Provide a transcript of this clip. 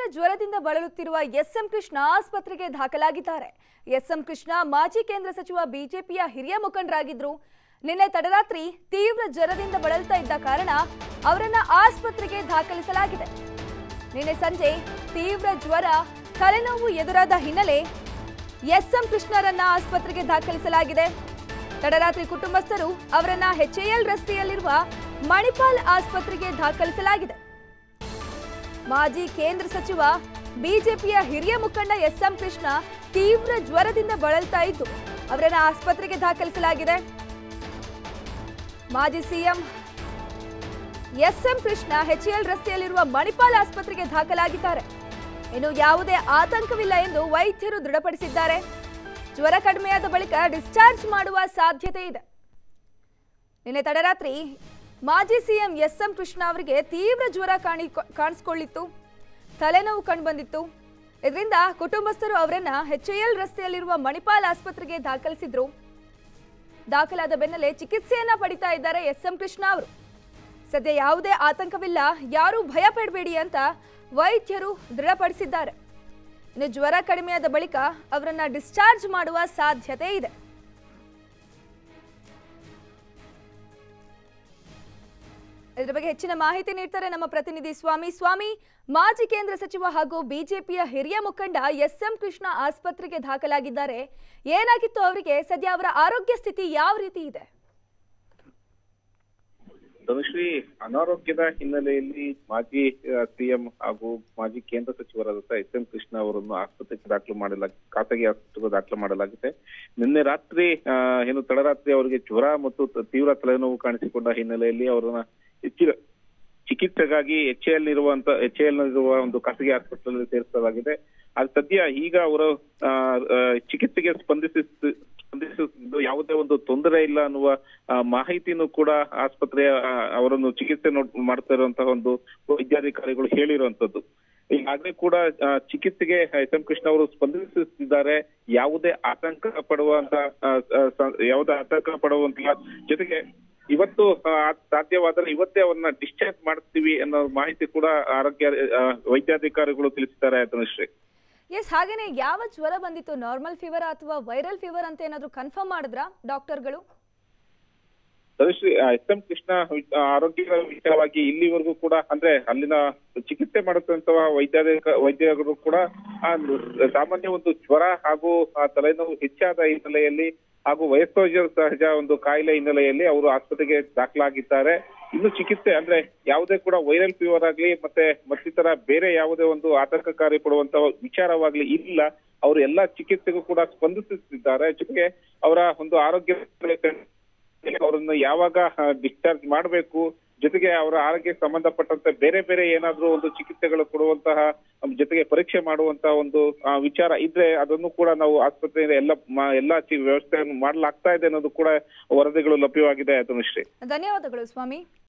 ಜ್ವರದಿಂದ ಬಳಲುತ್ತಿರುವ ಎಸ್ಎಂ ಕೃಷ್ಣ ಆಸ್ಪತ್ರೆಗೆ ದಾಖಲಾಗಿದ್ದಾರೆ ಎಸ್ಎಂ ಕೃಷ್ಣ ಮಾಜಿ ಕೇಂದ್ರ ಸಚಿವ ಬಿಜೆಪಿಯ ಹಿರಿಯ ಮುಖಂಡರಾಗಿದ್ರು ನಿನ್ನೆ ತಡರಾತ್ರಿ ತೀವ್ರ ಜ್ವರದಿಂದ ಬಳಲ್ತಾ ಇದ್ದ ಕಾರಣ ಅವರನ್ನ ಆಸ್ಪತ್ರೆಗೆ ದಾಖಲಿಸಲಾಗಿದೆ ನಿನ್ನೆ ಸಂಜೆ ತೀವ್ರ ಜ್ವರ ತಲೆನೋವು ಎದುರಾದ ಹಿನ್ನೆಲೆ ಎಸ್ಎಂ ಕೃಷ್ಣರನ್ನ ಆಸ್ಪತ್ರೆಗೆ ದಾಖಲಿಸಲಾಗಿದೆ ತಡರಾತ್ರಿ ಕುಟುಂಬಸ್ಥರು ಅವರನ್ನ ಎಚ್ಎಎಲ್ ರಸ್ತೆಯಲ್ಲಿರುವ ಮಣಿಪಾಲ್ ಆಸ್ಪತ್ರೆಗೆ ದಾಖಲಿಸಲಾಗಿದೆ ಮಾಜಿ ಕೇಂದ್ರ ಸಚಿವ ಬಿಜೆಪಿಯ ಹಿರಿಯ ಮುಖಂಡ ಎಸ್ಎಂ ಕೃಷ್ಣ ತೀವ್ರ ಜ್ವರದಿಂದ ಬಳಲ್ತಾ ಇದ್ದು ಅವರನ್ನ ಆಸ್ಪತ್ರೆಗೆ ದಾಖಲಿಸಲಾಗಿದೆ ಮಾಜಿ ಸಿಎಂ ಎಸ್ಎಂ ಕೃಷ್ಣ ಎಚ್ಎಲ್ ರಸ್ತೆಯಲ್ಲಿರುವ ಮಣಿಪಾಲ್ ಆಸ್ಪತ್ರೆಗೆ ದಾಖಲಾಗಿದ್ದಾರೆ ಇನ್ನು ಯಾವುದೇ ಆತಂಕವಿಲ್ಲ ಎಂದು ವೈದ್ಯರು ದೃಢಪಡಿಸಿದ್ದಾರೆ ಜ್ವರ ಕಡಿಮೆಯಾದ ಬಳಿಕ ಡಿಸ್ಚಾರ್ಜ್ ಮಾಡುವ ಸಾಧ್ಯತೆ ಇದೆ ನಿನ್ನೆ ತಡರಾತ್ರಿ ಮಾಜಿ ಸಿಎಂ ಎಸ್ ಎಂ ಕೃಷ್ಣ ಅವರಿಗೆ ತೀವ್ರ ಜ್ವರ ಕಾಣಿ ಕಾಣಿಸ್ಕೊಳ್ಳಿತ್ತು ತಲೆನೋವು ಕಂಡುಬಂದಿತ್ತು ಇದರಿಂದ ಕುಟುಂಬಸ್ಥರು ಅವರನ್ನ ಎಚ್ಎಎಲ್ ರಸ್ತೆಯಲ್ಲಿರುವ ಮಣಿಪಾಲ್ ಆಸ್ಪತ್ರೆಗೆ ದಾಖಲಿಸಿದ್ರು ದಾಖಲಾದ ಬೆನ್ನಲ್ಲೇ ಚಿಕಿತ್ಸೆಯನ್ನ ಪಡಿತಾ ಇದ್ದಾರೆ ಎಸ್ ಎಂ ಕೃಷ್ಣ ಅವರು ಸದ್ಯ ಯಾವುದೇ ಆತಂಕವಿಲ್ಲ ಯಾರೂ ಭಯ ಪಡಬೇಡಿ ಅಂತ ವೈದ್ಯರು ದೃಢಪಡಿಸಿದ್ದಾರೆ ಇನ್ನು ಜ್ವರ ಕಡಿಮೆಯಾದ ಬಳಿಕ ಅವರನ್ನ ಡಿಸ್ಚಾರ್ಜ್ ಮಾಡುವ ಸಾಧ್ಯತೆ ಇದೆ ಇದರ ಬಗ್ಗೆ ಹೆಚ್ಚಿನ ಮಾಹಿತಿ ನೀಡ್ತಾರೆ ನಮ್ಮ ಪ್ರತಿನಿಧಿ ಸ್ವಾಮಿ ಸ್ವಾಮಿ ಮಾಜಿ ಕೇಂದ್ರ ಸಚಿವ ಹಾಗೂ ಬಿಜೆಪಿಯ ಹಿರಿಯ ಮುಖಂಡ ಎಸ್ ಎಂ ಕೃಷ್ಣ ಆಸ್ಪತ್ರೆಗೆ ದಾಖಲಾಗಿದ್ದಾರೆ ಏನಾಗಿತ್ತು ಅವರಿಗೆ ಸದ್ಯ ಅವರ ಆರೋಗ್ಯ ಸ್ಥಿತಿ ಯಾವ ರೀತಿ ಇದೆ ಧನುಶ್ರೀ ಅನಾರೋಗ್ಯದ ಹಿನ್ನೆಲೆಯಲ್ಲಿ ಮಾಜಿ ಸಿಎಂ ಹಾಗೂ ಮಾಜಿ ಕೇಂದ್ರ ಸಚಿವರಾದಂತಹ ಎಸ್ ಎಂ ಕೃಷ್ಣ ಅವರನ್ನು ಆಸ್ಪತ್ರೆಗೆ ದಾಖಲು ಮಾಡಲಾಗಿ ಖಾಸಗಿ ಆಸ್ಪತ್ರೆಗೆ ದಾಖಲು ಮಾಡಲಾಗಿದೆ ನಿನ್ನೆ ರಾತ್ರಿ ಆ, ಏನು ತಡರಾತ್ರಿ ಅವರಿಗೆ ಜ್ವರ ಮತ್ತು ತ- ತೀವ್ರ ತಲೆನೋವು ಕಾಣಿಸಿಕೊಂಡ ಹಿನ್ನೆಲೆಯಲ್ಲಿ ಅವರನ್ನ ಹೆಚ್ಚಿನ ಚಿಕಿತ್ಸೆಗಾಗಿ ಎಚ್ ಎಲ್ ಇರುವಂತ ಎಚ್ ಎಲ್ ಇರುವ ಒಂದು ಖಾಸಗಿ ಆಸ್ಪತ್ರೆಯಲ್ಲಿ ಸೇರಿಸಲಾಗಿದೆ ಅದು ಸದ್ಯ ಈಗ ಅವರು ಆ, ಆ, ಚಿಕಿತ್ಸೆಗೆ ಸ್ಪಂದಿಸಿ ಸ್ಪಂದಿಸುತ್ತಿದ್ದು ಯಾವುದೇ ಒಂದು ತೊಂದರೆ ಇಲ್ಲ ಅನ್ನುವ ಆ, ಮಾಹಿತಿನೂ ಕೂಡ ಆಸ್ಪತ್ರೆಯ ಆ, ಅವರನ್ನು ಚಿಕಿತ್ಸೆ ನೋಡ್ ಮಾಡ್ತಾ ಇರುವಂತಹ ಒಂದು ವೈದ್ಯಾಧಿಕಾರಿಗಳು ಹೇಳಿರುವಂತದ್ದು ಈಗಾಗಲೇ ಕೂಡ ಆ, ಚಿಕಿತ್ಸೆಗೆ ಎಸ್ ಎಂ ಕೃಷ್ಣ ಅವರು ಸ್ಪಂದಿಸುತ್ತಿದ್ದಾರೆ ಯಾವುದೇ ಆತಂಕ ಪಡುವಂತ ಆ, ಆ, ಸ- ಯಾವುದೇ ಆತಂಕ ಪಡುವಂತಿಲ್ಲ ಜೊತೆಗೆ ಇವತ್ತು ಆ, ಸಾಧ್ಯವಾದರೆ ಇವತ್ತೇ ಅವರನ್ನ ಡಿಸ್ಚಾರ್ಜ್ ಮಾಡ್ತೀವಿ ಅನ್ನೋ ಮಾಹಿತಿ ಕೂಡ ಆರೋಗ್ಯ ಆ, ವೈದ್ಯಾಧಿಕಾರಿಗಳು ತಿಳಿಸಿದ್ದಾರೆ ಧನುಶ್ರೀ ಎಸ್ ಹಾಗೇನೆ ಯಾವ ಜ್ವರ ಬಂದಿತ್ತು ನಾರ್ಮಲ್ ಫೀವರ್ ಅಥವಾ ವೈರಲ್ ಫೀವರ್ ಅಂತ ಏನಾದರೂ ಕನ್ಫರ್ಮ್ ಮಾಡಿದ್ರಾ ಡಾಕ್ಟರ್ಗಳು ಧನುಶ್ರೀ ಎಸ್ ಎಂ ಕೃಷ್ಣ ವಿ- ಆ, ಆರೋಗ್ಯದ ವಿಚಾರವಾಗಿ ಇಲ್ಲಿವರೆಗೂ ಕೂಡ ಅಂದ್ರೆ ಅಲ್ಲಿನ ಚಿಕಿತ್ಸೆ ಮಾಡುತ್ತಂತಹ ವೈದ್ಯಾಧಿಕ ವೈದ್ಯರು ಕೂಡ ಆ ಸಾಮಾನ್ಯ ಒಂದು ಜ್ವರ ಹಾಗೂ ಆ ತಲೆನೋವು ಹೆಚ್ಚಾದ ಹಿನ್ನೆಲೆಯಲ್ಲಿ ಹಾಗೂ ವಯಸ್ಸೋಜ ಸಹಜ ಒಂದು ಕಾಯಿಲೆ ಹಿನ್ನೆಲೆಯಲ್ಲಿ ಅವರು ಆಸ್ಪತ್ರೆಗೆ ದಾಖಲಾಗಿದ್ದಾರೆ ಇನ್ನು ಚಿಕಿತ್ಸೆ ಅಂದ್ರೆ ಯಾವುದೇ ಕೂಡ ವೈರಲ್ ಫೀವರ್ ಆಗ್ಲಿ ಮತ್ತೆ ಮತ್ತಿತರ ಬೇರೆ ಯಾವುದೇ ಒಂದು ಆತಂಕಕಾರಿ ಪಡುವಂತ ವಿಚಾರವಾಗ್ಲಿ ಇಲ್ಲ ಅವರು ಎಲ್ಲಾ ಚಿಕಿತ್ಸೆಗೂ ಕೂಡ ಸ್ಪಂದಿಸುತ್ತಿದ್ದಾರೆ ಜೊತೆಗೆ ಅವರ ಒಂದು ಆರೋಗ್ಯ ಅವರನ್ನು ಯಾವಾಗ ಡಿಸ್ಚಾರ್ಜ್ ಮಾಡಬೇಕು ಜೊತೆಗೆ ಅವರ ಆರೋಗ್ಯಕ್ಕೆ ಸಂಬಂಧಪಟ್ಟಂತೆ ಬೇರೆ ಬೇರೆ ಏನಾದ್ರೂ ಒಂದು ಚಿಕಿತ್ಸೆಗಳು ಕೊಡುವಂತಹ um, ಜೊತೆಗೆ ಪರೀಕ್ಷೆ ಮಾಡುವಂತಹ ಒಂದು ಆ, ವಿಚಾರ ಇದ್ರೆ ಅದನ್ನು ಕೂಡ ನಾವು ಆಸ್ಪತ್ರೆಯಿಂದ ಎಲ್ಲ ಮ- ಎಲ್ಲಾ ಚಿ- ವ್ಯವಸ್ಥೆಯನ್ನು ಮಾಡಲಾಗ್ತಾ ಇದೆ ಅನ್ನೋದು ಕೂಡ ವರದಿಗಳು ಲಭ್ಯವಾಗಿದೆ ಧನುಶ್ರೀ ಧನ್ಯವಾದಗಳು ಸ್ವಾಮಿ